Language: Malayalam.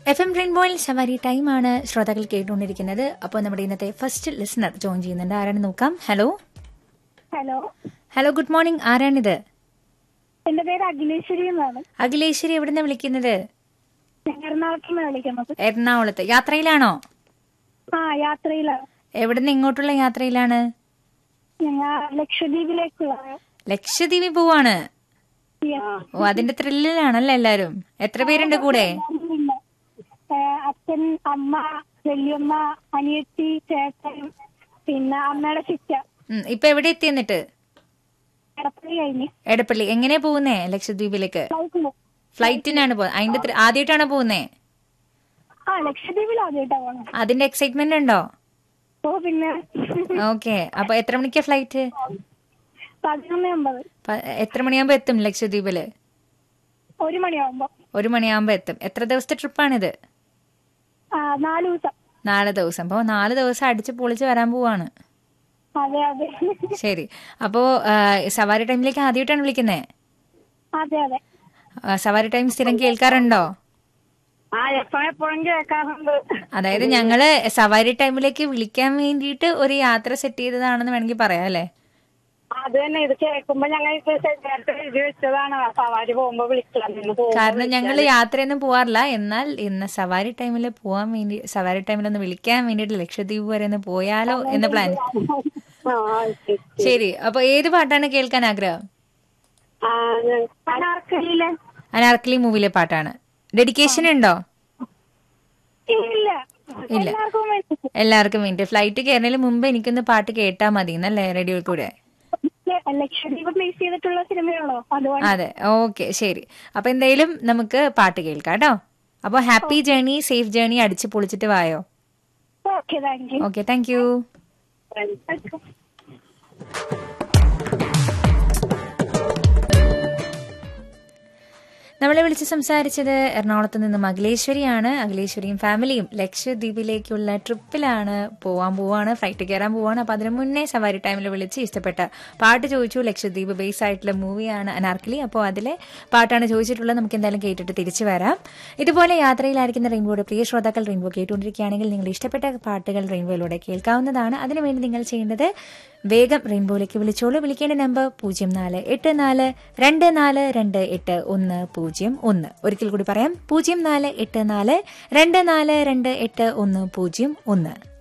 എഫ് എം റെയിൻബോയിൽ സവാരി ടൈമാണ് ശ്രോതാക്കൾ കേട്ടുകൊണ്ടിരിക്കുന്നത് അപ്പോൾ നമ്മുടെ ഇന്നത്തെ ഫസ്റ്റ് ലിസണർ ജോയിൻ ചെയ്യുന്നുണ്ട് ആരാണ് നോക്കാം hello hello hello good morning ആരാണിത് എന്റെ പേര് അഖിലേശ്വരി എന്നാണ് അഖിലേശ്വരി എവിടുന്ന വിളിക്കുന്നത് ഞാൻ എറണാകുളത്ത് നിന്ന് വിളിക്കുന്നത് എറണാകുളത്ത് യാത്രയിലാണോ ആ യാത്രയിലാണ് എവിടുന്ന് ഇങ്ങോട്ടുള്ള യാത്രയിലാണ് ഞങ്ങൾ ലക്ഷദ്വീപിലേക്കുള്ള ലക്ഷദ്വീപിൽ പോവാണ് Yes. ഓ അതിന്റെ ത്രില്ലിലാണല്ലോ എല്ലാരും എത്ര പേരുണ്ട് കൂടെ ഇല്ല. ഏ, അച്ഛൻ അമ്മ വല്യമ്മ അനിയത്തി ചേട്ടൻ പിന്നെ അമ്മയുടെ ശിക്ഷ ഉം, ഇപ്പൊ എവിടെ എത്തി എന്നിട്ട് എടപ്പള്ളി കഴിഞ്ഞ് എടപ്പള്ളി എങ്ങനെ പോകുന്നേ ലക്ഷദ്വീപിലേക്ക് ഫ്ലൈറ്റില് ഫ്ലൈറ്റിനാണ് പോകുന്നത് അതിന്റെ ത്രി- ആദ്യമായിട്ടാണ് പോകുന്നേ ആ ലക്ഷദ്വീപിൽ ആദ്യമായിട്ടാ പോണം അതിന്റെ എക്സൈറ്റ്മെന്റ് ഉണ്ടോ ഓ പിന്നെ ഓക്കെ അപ്പൊ എത്ര മണിക്കാ ഫ്ലൈറ്റ് പതിനൊന്ന് അമ്പത് പ- എത്ര മണിയാകുമ്പോ എത്തും ലക്ഷദ്വീപില് ഒരു മണിയാവുമ്പോ ഒരു മണിയാകുമ്പോ എത്തും എത്ര ദിവസത്തെ ട്രിപ്പാണിത് ആ നാല് ദിവസം നാല് ദിവസം അപ്പോൾ നാല് ദിവസം അടിച്ച് പൊളിച്ച് വരാൻ പോവാണ് അതെ അതെ ശരി അപ്പോ ആ, സവാരി ടൈമിലേക്ക് ആദ്യമായിട്ടാണ് വിളിക്കുന്നേ അതെ അതെ ആ, സവാരി ടൈം സ്ഥിരം കേൾക്കാറുണ്ടോ ആ എപ്പോഴെപ്പോഴും കേൾക്കാറുണ്ട് അതായത് ഞങ്ങള് സവാരി ടൈമിലേക്ക് വിളിക്കാൻ വേണ്ടിയിട്ട് ഒരു യാത്ര സെറ്റ് ചെയ്തതാണെന്ന് വേണമെങ്കിൽ പറയാം അല്ലേ അത് തന്നെ ഇത് കേൾക്കുമ്പോ ഞങ്ങൾ ഇത് നേരത്തെ എഴുതി വെച്ചതാണ് സവാരി പോകുമ്പോ വിളിക്കണം എന്ന് പോകുമ്പോ കാരണം ഞങ്ങൾ യാത്രയൊന്നും പോവാറില്ല എന്നാൽ ഇന്ന് സവാരി ടൈമിൽ പോവാൻ വേണ്ടി സവാരി ടൈമിൽ ഒന്ന് വിളിക്കാൻ വേണ്ടിയിട്ട് ലക്ഷദ്വീപ് വരെ ഒന്ന് പോയാലോ എന്ന പ്ലാൻ ആ, ശരി. ശരി അപ്പൊ ഏത് പാട്ടാണ് കേൾക്കാൻ ആഗ്രഹം ആ, ഞാൻ- അനാർക്കലിയിലെ അനാർക്കലി മൂവിലെ പാട്ടാണ് ഡെഡിക്കേഷൻ ഉണ്ടോ ഇല്ല ഇല്ല. എല്ലാവർക്കും വേണ്ടി. എല്ലാവർക്കും വേണ്ടി ഫ്ലൈറ്റ് കയറുന്നതിന് മുമ്പ് എനിക്കൊന്ന് പാട്ട് കേട്ടാ മതി എന്നല്ലേ റേഡിയോയിൽ കൂടെ ല- ലക്ഷദ്വീപ് ബേസ് ചെയ്തിട്ടുള്ള സിനിമയാണോ അതുകൊണ്ട് അതെ ഓക്കെ ശരി അപ്പൊ എന്തായാലും നമുക്ക് പാട്ട് കേൾക്കാം കേട്ടോ അപ്പൊ ഹാപ്പി ജേണി സേഫ് ജേണി അടിച്ചു പൊളിച്ചിട്ട് വായോ okay thank you okay thank you നമ്മളെ വിളിച്ച് സംസാരിച്ചത് എറണാകുളത്ത് നിന്നും അഖിലേശ്വരിയാണ് അഖിലേശ്വരിയും ഫാമിലിയും ലക്ഷദ്വീപിലേക്കുള്ള ട്രിപ്പിലാണ് പോവാൻ പോവാണ് ഫ്ലൈറ്റ് കയറാൻ പോവാണ് അപ്പൊ അതിനു മുന്നേ സവാരി ടൈമിൽ വിളിച്ച് ഇഷ്ടപ്പെട്ട പാട്ട് ചോദിച്ചു ലക്ഷദ്വീപ് ബേസ് ആയിട്ടുള്ള മൂവിയാണ് അനാർക്കലി അപ്പോൾ അതിലെ പാട്ടാണ് ചോദിച്ചിട്ടുള്ളത് നമുക്ക് എന്തായാലും കേട്ടിട്ട് തിരിച്ചു വരാം ഇതുപോലെ യാത്രയിലായിരിക്കുന്ന റെയിൻബോയുടെ പ്രിയ ശ്രോതാക്കൾ റെയിൻബോ കേട്ടുകൊണ്ടിരിക്കുകയാണെങ്കിൽ നിങ്ങൾ ഇഷ്ടപ്പെട്ട പാട്ടുകൾ റെയിൻബോയിലൂടെ കേൾക്കാവുന്നതാണ് അതിനുവേണ്ടി നിങ്ങൾ ചെയ്യേണ്ടത് വേഗം റെയിൻബോയിലേക്ക് വിളിച്ചോളൂ വിളിക്കേണ്ട നമ്പർ പൂജ്യം നാല് എട്ട് നാല് രണ്ട് നാല് രണ്ട് എട്ട് ഒന്ന് പൂജ്യം ഒന്ന് ഒരിക്കൽ കൂടി പറയാം പൂജ്യം നാല് എട്ട് നാല് രണ്ട് നാല് രണ്ട് എട്ട് ഒന്ന് പൂജ്യം ഒന്ന്